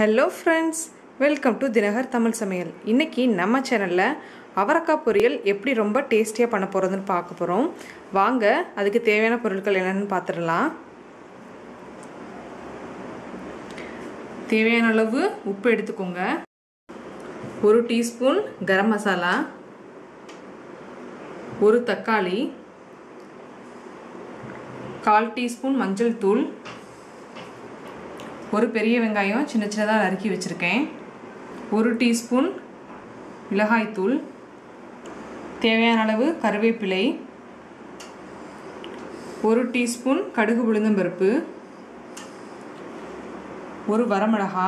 hello friends welcome to Dinakar Tamil சமையல் இன்றைக்கி நம்ம சேனலில் அவரக்காய் பொரியல் எப்படி ரொம்ப டேஸ்டியாக பண்ண போகிறதுன்னு பார்க்க போகிறோம் வாங்க அதுக்கு தேவையான பொருட்கள் என்னென்னு பார்த்துடலாம் தேவையான அளவு உப்பு எடுத்துக்கோங்க ஒரு டீஸ்பூன் கரம் மசாலா ஒரு தக்காளி கால் டீஸ்பூன் மஞ்சள் தூள் ஒரு பெரிய வெங்காயம் சின்ன சின்னதாக நறுக்கி வச்சுருக்கேன் ஒரு டீஸ்பூன் மிளகாய்த்தூள் தேவையான அளவு கருவேப்பிலை ஒரு டீஸ்பூன் கடுகு உளுந்தம்பருப்பு ஒரு வரமிளகா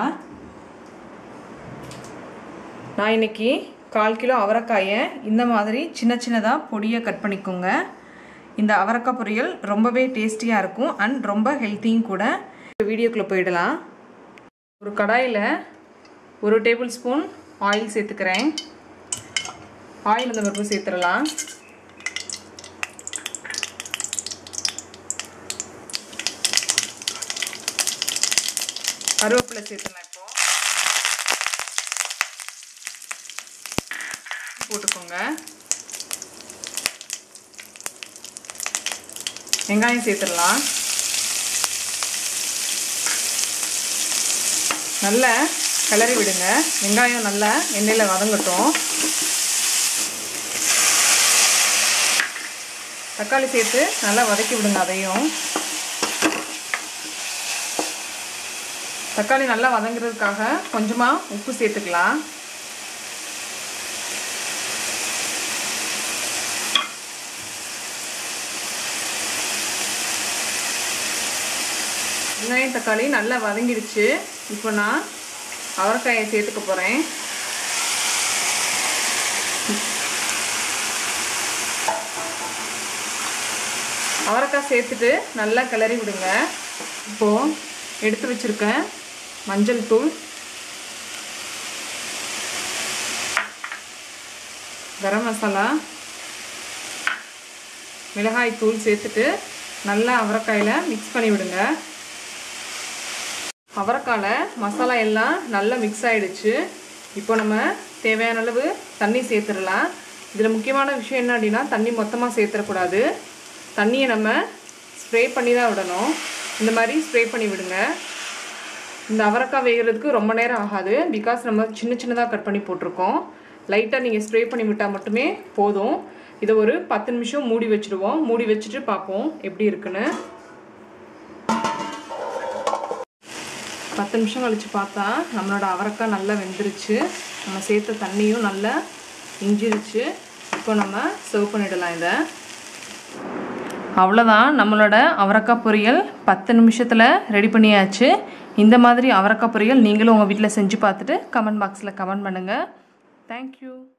நான் இன்னைக்கு கால் கிலோ அவரைக்காயை இந்த மாதிரி சின்ன சின்னதாக பொடியாக கட் பண்ணிக்கோங்க இந்த அவரைக்காய் பொரியல் ரொம்பவே டேஸ்டியாக இருக்கும் அண்ட் ரொம்ப ஹெல்த்தியும் கூட வீடியோக்குள்ளே போயிடலாம் ஒரு கடாயில் ஒரு டேபிள் ஸ்பூன் ஆயில் சேர்த்துக்கிறேன் ஆயில் அந்த பருப்பு சேர்த்துடலாம் கருவேப்பிலை சேர்த்துடலாம் இப்போ போட்டுக்கோங்க வெங்காயம் சேர்த்துடலாம் நல்லா கிளறி விடுங்க வெங்காயம் நல்லா எண்ணெயில் வதங்கட்டும் தக்காளி சேர்த்து நல்லா வதக்கி விடுங்க அதையும் தக்காளி நல்லா வதங்குறதுக்காக கொஞ்சமாக உப்பு சேர்த்துக்கலாம் வெங்காயம் தக்காளி நல்லா வதங்கிடுச்சு இப்போ நான் அவரைக்காயை சேர்த்துக்க போகிறேன் அவரைக்காய் சேர்த்துட்டு நல்லா கிளறி விடுங்க இப்போது எடுத்து வச்சுருக்கேன் மஞ்சள் தூள் கரம் மசாலா மிளகாய் தூள் சேர்த்துட்டு நல்லா அவரைக்காயில் மிக்ஸ் பண்ணி விடுங்க அவரைக்காயில் மசாலா எல்லாம் நல்லா மிக்ஸ் ஆகிடுச்சு இப்போ நம்ம தேவையான அளவு தண்ணி சேர்த்துடலாம் இதில் முக்கியமான விஷயம் என்ன அப்படின்னா தண்ணி மொத்தமாக சேர்த்துடக்கூடாது தண்ணியை நம்ம ஸ்ப்ரே பண்ணி தான் விடணும் இந்த மாதிரி ஸ்ப்ரே பண்ணி விடுங்க இந்த அவரைக்காய் வேகிறதுக்கு ரொம்ப நேரம் ஆகாது பிகாஸ் நம்ம சின்ன சின்னதாக கட் பண்ணி போட்டிருக்கோம் லைட்டாக நீங்கள் ஸ்ப்ரே பண்ணி விட்டால் மட்டுமே போதும் இதை ஒரு பத்து நிமிஷம் மூடி வச்சுடுவோம் மூடி வச்சுட்டு பார்ப்போம் எப்படி இருக்குன்னு பத்து நிமிஷம் கழித்து பார்த்தா நம்மளோட அவரைக்காய் நல்லா வெந்துருச்சு நம்ம சேர்த்த தண்ணியும் நல்லா இஞ்சிருச்சு இப்போ நம்ம சர்வ் பண்ணிடலாம் இதை அவ்வளோதான் நம்மளோட அவரைக்காய் பொரியல் பத்து நிமிஷத்தில் ரெடி பண்ணியாச்சு இந்த மாதிரி அவரைக்காய் பொரியல் நீங்களும் உங்கள் வீட்டில் செஞ்சு பார்த்துட்டு கமெண்ட் பாக்ஸில் கமெண்ட் பண்ணுங்கள் தேங்க்யூ